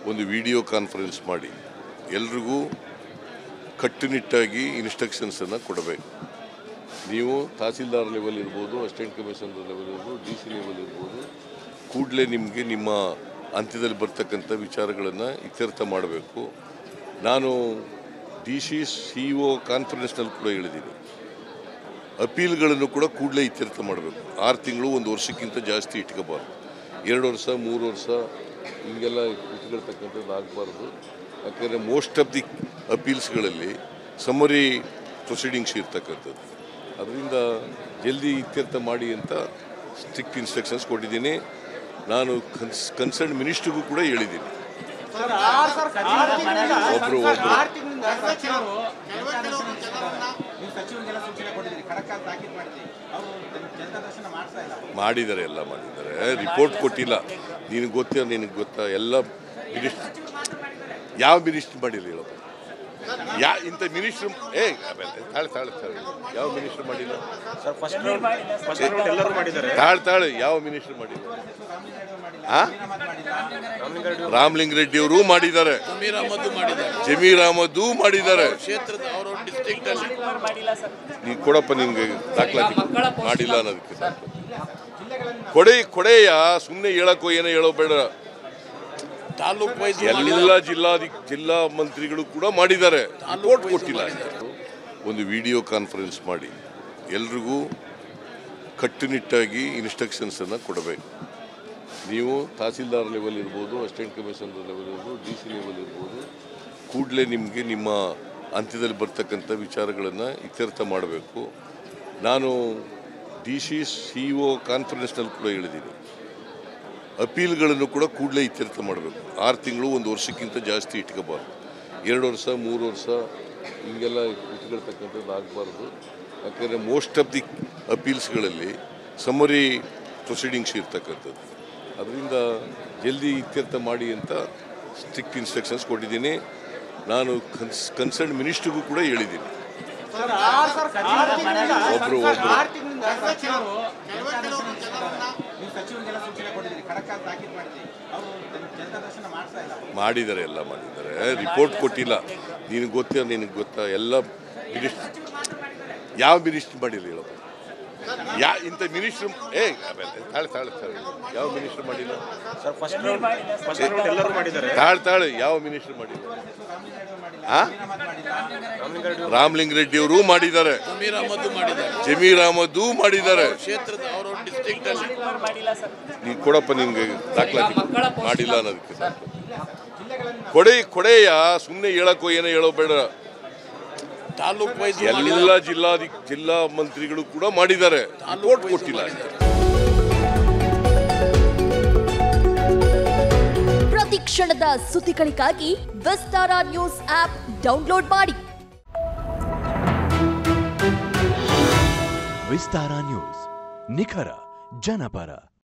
ಒಂದು video conference ಮಾಡಿ ಎಲ್ರಿಗೂ ಕಟ್ಟುನಿಟ್ಟಾಗಿ ಇನ್ಸ್ಟ್ರಕ್ಷನ್ಸನ್ನು ಕೊಡಬೇಕು ನೀವು ತಹಸೀಲ್ದಾರ್ ಲೆವೆಲ್ ಇರ್ಬೋದು ಅಸಿಸ್ಟೆಂಟ್ ಕಮಿಷನರ್ ಲೆವೆಲ್ ಇರ್ಬೋದು ಡಿ ಸಿ ಲೆವೆಲ್ ಇರ್ಬೋದು ಕೂಡಲೇ ನಿಮಗೆ ನಿಮ್ಮ ಅಂತ್ಯದಲ್ಲಿ ಬರ್ತಕ್ಕಂಥ ವಿಚಾರಗಳನ್ನು ಇತ್ಯರ್ಥ ಮಾಡಬೇಕು ನಾನು ಡಿ ಸಿ ಸಿ ಒ ಕಾನ್ಫರೆನ್ಸ್ನಲ್ಲಿ ಕೂಡ ಹೇಳಿದ್ದೀನಿ ಅಪೀಲ್ಗಳನ್ನು ಕೂಡ ಕೂಡಲೇ ಇತ್ಯರ್ಥ ಮಾಡಬೇಕು ಆರು ತಿಂಗಳು ಒಂದು ವರ್ಷಕ್ಕಿಂತ ಜಾಸ್ತಿ ಇಟ್ಕೋಬಾರ್ದು ಎರಡು ವರ್ಷ ಮೂರು ವರ್ಷ ಹಿಂಗೆಲ್ಲ ಇಟ್ಕೊಳ್ತಕ್ಕಂಥದ್ದು ಆಗಬಾರ್ದು ಯಾಕಂದರೆ ಮೋಸ್ಟ್ ಆಫ್ ದಿ ಅಪೀಲ್ಸ್ಗಳಲ್ಲಿ ಸಮರಿ ಪ್ರೊಸೀಡಿಂಗ್ಸ್ ಇರ್ತಕ್ಕಂಥದ್ದು ಅದರಿಂದ ಜಲ್ದಿ ಇತ್ಯರ್ಥ ಮಾಡಿ ಅಂತ ಸ್ಟ್ರಿಕ್ಟ್ ಇನ್ಸ್ಟ್ರಕ್ಷನ್ಸ್ ಕೊಟ್ಟಿದ್ದೀನಿ ನಾನು ಕನ್ಸ್ ಕನ್ಸರ್ನ್ ಮಿನಿಸ್ಟ್ರಿಗೂ ಕೂಡ ಹೇಳಿದ್ದೀನಿ ಒಬ್ರು ಒಬ್ರು ನೀವು ಸಚಿವರಿಗೆಲ್ಲ ಸೂಚನೆ ಕೊಟ್ಟಿದ್ದೀರಿ ಖಡಕ್ ಆಗಿ ತಾಕೀತು ಮಾಡಿದ್ರಿ ಅವರು ಜನತಾ ದರ್ಶನ ಮಾಡ್ತಾ ಇಲ್ಲ ಮಾಡಿದ್ದಾರೆ ಎಲ್ಲ ಮಾಡಿದ್ದಾರೆ ರಿಪೋರ್ಟ್ ಕೊಟ್ಟಿಲ್ಲ ನಿನಗೆ ಗೊತ್ತಿಲ್ಲ ನಿನಗೆ ಗೊತ್ತಾ ಎಲ್ಲ ಮಿನಿಸ್ಟ್ರ್ ಯಾವ ಮಿನಿಸ್ಟ್ರ್ ಮಾಡಿಲ್ಲ ಹೇಳಪ್ಪ ಯಾ ಇಂಥ ಮಿನಿಸ್ಟ್ರ್ ಏ ಆಮೇಲೆ ತಾಳೆ ತಾಳೆ ತಾಳೆ ಯಾವ ಮಿನಿಸ್ಟ್ರ್ ಮಾಡಿಲ್ಲ sir first round first round ಎಲ್ಲರೂ ಮಾಡಿದ್ದಾರೆ ತಾಳೆ ತಾಳೆ ಯಾವ ಮಿನಿಸ್ಟ್ರ್ ಮಾಡಿಲ್ಲ ಆ ರಾಮಲಿಂಗರೆಡ್ಡಿ ಅವರು ಮಾಡಿದ್ದಾರೆ ಜಮೀರ್ ಅಹಮದ್ ಮಾಡಿದ್ದಾರೆ ಜಮೀರ್ ಅಹಮದ್ ಮಾಡಿದ್ದಾರೆ ಕ್ಷೇತ್ರದ ಅವರ ಡಿಸ್ಟ್ರಿಕ್ಟ್ ಅಲ್ಲಿ ನೀನು ಕೊಡಪ್ಪ ನಿಮ್ಗೆ ದಾಖಲಾತಿ ಮಾಡಿಲ್ಲ ಅನ್ನೋದಕ್ಕೆ ಕೊಡೆ ಕೊಡೆಯ ಸುಮ್ಮನೆ ಹೇಳಕ್ಕೋ ಏನೋ ಹೇಳೋ ಬೇಡ ತಾಲೂಕ್ ವೈಸ್ ಎಲ್ಲ ಜಿಲ್ಲಾಧಿ ಜಿಲ್ಲಾ ಮಂತ್ರಿಗಳು ಕೂಡ ಮಾಡಿದ್ದಾರೆ ರಿಪೋರ್ಟ್ ಕೊಟ್ಟಿಲ್ಲ ಒಂದು ವಿಡಿಯೋ ಕಾನ್ಫರೆನ್ಸ್ ಮಾಡಿ ಎಲ್ರಿಗೂ ಕಟ್ಟುನಿಟ್ಟಾಗಿ ಇನ್ಸ್ಟ್ರಕ್ಷನ್ಸನ್ನು ಕೊಡಬೇಕು ನೀವು ತಹಸೀಲ್ದಾರ್ ಲೆವೆಲ್ ಇರ್ಬೋದು ಅಸಿಸ್ಟೆಂಟ್ ಕಮಿಷನರ್ ಲೆವೆಲ್ ಇರ್ಬೋದು ಡಿ ಸಿ ಲೆವೆಲ್ ಇರ್ಬೋದು ಕೂಡಲೇ ನಿಮಗೆ ನಿಮ್ಮ ಅಂತ್ಯದಲ್ಲಿ ಬರ್ತಕ್ಕಂಥ ವಿಚಾರಗಳನ್ನು ಇತ್ಯರ್ಥ ಮಾಡಬೇಕು ನಾನು ಡಿ ಸಿ ಸಿ ಒ ಕಾನ್ಫರೆನ್ಸ್ನಲ್ಲಿ ಕೂಡ ಹೇಳಿದ್ದೀನಿ ಅಪೀಲ್ಗಳನ್ನು ಕೂಡ ಕೂಡಲೇ ಇತ್ಯರ್ಥ ಮಾಡಬೇಕು ಆರು ತಿಂಗಳು ಒಂದು ವರ್ಷಕ್ಕಿಂತ ಜಾಸ್ತಿ ಇಟ್ಕೋಬಾರ್ದು ಎರಡು ವರ್ಷ ಮೂರು ವರ್ಷ ಹಿಂಗೆಲ್ಲ ಇಟ್ಕೊಳ್ತಕ್ಕಂಥದ್ದು ಆಗಬಾರ್ದು ಯಾಕಂದರೆ ಮೋಸ್ಟ್ ಆಫ್ ದಿ ಅಪೀಲ್ಸ್ಗಳಲ್ಲಿ ಸಮರಿ ಪ್ರೊಸೀಡಿಂಗ್ಸ್ ಇರ್ತಕ್ಕಂಥದ್ದು ಅದರಿಂದ ಜಲ್ದಿ ಇತ್ಯರ್ಥ ಮಾಡಿ ಅಂತ ಸ್ಟ್ರಿಕ್ಟ್ ಇನ್ಸ್ಟ್ರಕ್ಷನ್ಸ್ ಕೊಟ್ಟಿದ್ದೀನಿ ನಾನು ಕನ್ಸ್ ಕನ್ಸರ್ನ್ ಮಿನಿಸ್ಟ್ರಿಗೂ ಕೂಡ ಹೇಳಿದ್ದೀನಿ ಒಬ್ರು ಒಬ್ರು ನೀವು ಸಚಿವರಿಗೆಲ್ಲ ಸೂಚನೆ ಕೊಟ್ಟಿದ್ದೀರಿ ಖಡಕ್ ಆಗಿ ತಾಕೀತು ಮಾಡಿದ್ರಿ ಅವರು ಜನತಾ ದರ್ಶನ ಮಾಡ್ತಾ ಇಲ್ಲ ಮಾಡಿದ್ದಾರೆ ಎಲ್ಲ ಮಾಡಿದ್ದಾರೆ ರಿಪೋರ್ಟ್ ಕೊಟ್ಟಿಲ್ಲ ನಿನಗೆ ಗೊತ್ತಿಲ್ಲ ನಿನಗೆ ಗೊತ್ತಾ ಎಲ್ಲ ಮಿನಿಸ್ಟ್ರ್ ಯಾವ ಮಿನಿಸ್ಟ್ರ್ ಮಾಡಿಲ್ಲ ಹೇಳಪ್ಪ ಯಾ ಇಂಥ ಮಿನಿಸ್ಟ್ರ್ ಏ ಆಮೇಲೆ ತಾಳೆ ತಾಳೆ ತಾಳೆ ಯಾವ ಮಿನಿಸ್ಟ್ರ್ ಮಾಡಿಲ್ಲ sir first round first round ಎಲ್ಲರೂ ಮಾಡಿದ್ದಾರೆ ತಾಳೆ ತಾಳೆ ಯಾವ ಮಿನಿಸ್ಟ್ರ್ ಮಾಡಿಲ್ಲ ಆ ರಾಮಲಿಂಗರೆಡ್ಡಿ ಅವರು ಮಾಡಿದ್ದಾರೆ ಜಮೀರ್ ಅಹಮದ್ ಮಾಡಿದ್ದಾರೆ ಜಮೀರ್ ಅಹಮದ್ ಮಾಡಿದ್ದಾರೆ ಕ್ಷೇತ್ರದ ಅವರ ಡಿಸ್ಟ್ರಿಕ್ಟ್ ಅಲ್ಲಿ ನೀನು ಕೊಡಪ್ಪ ನಿಮ್ಗೆ ದಾಖಲಾತಿ ಮಾಡಿಲ್ಲ ಅನ್ನೋದಕ್ಕೆ ಕೊಡೆ ಕೊಡೆಯ ಸುಮ್ಮನೆ ಹೇಳಕ್ಕೋ ಏನೋ ಹೇಳೋ ಬೇಡ ತಾಲೂಕ್ ವೈಸ್ ಎಲ್ಲ ಜಿಲ್ಲಾಧಿ ಜಿಲ್ಲಾ ಮಂತ್ರಿಗಳು ಕೂಡ ಮಾಡಿದ್ದಾರೆ ರಿಪೋರ್ಟ್ ಕೊಟ್ಟಿಲ್ಲ ಪ್ರತಿ ಕ್ಷಣದ ಸುದ್ದಿಗಳಿಗಾಗಿ ವಿಸ್ತಾರ ನ್ಯೂಸ್ ಆಪ್ ಡೌನ್ಲೋಡ್ ಮಾಡಿ ವಿಸ್ತಾರ ನ್ಯೂಸ್ ನಿಖರ ಜನಪರ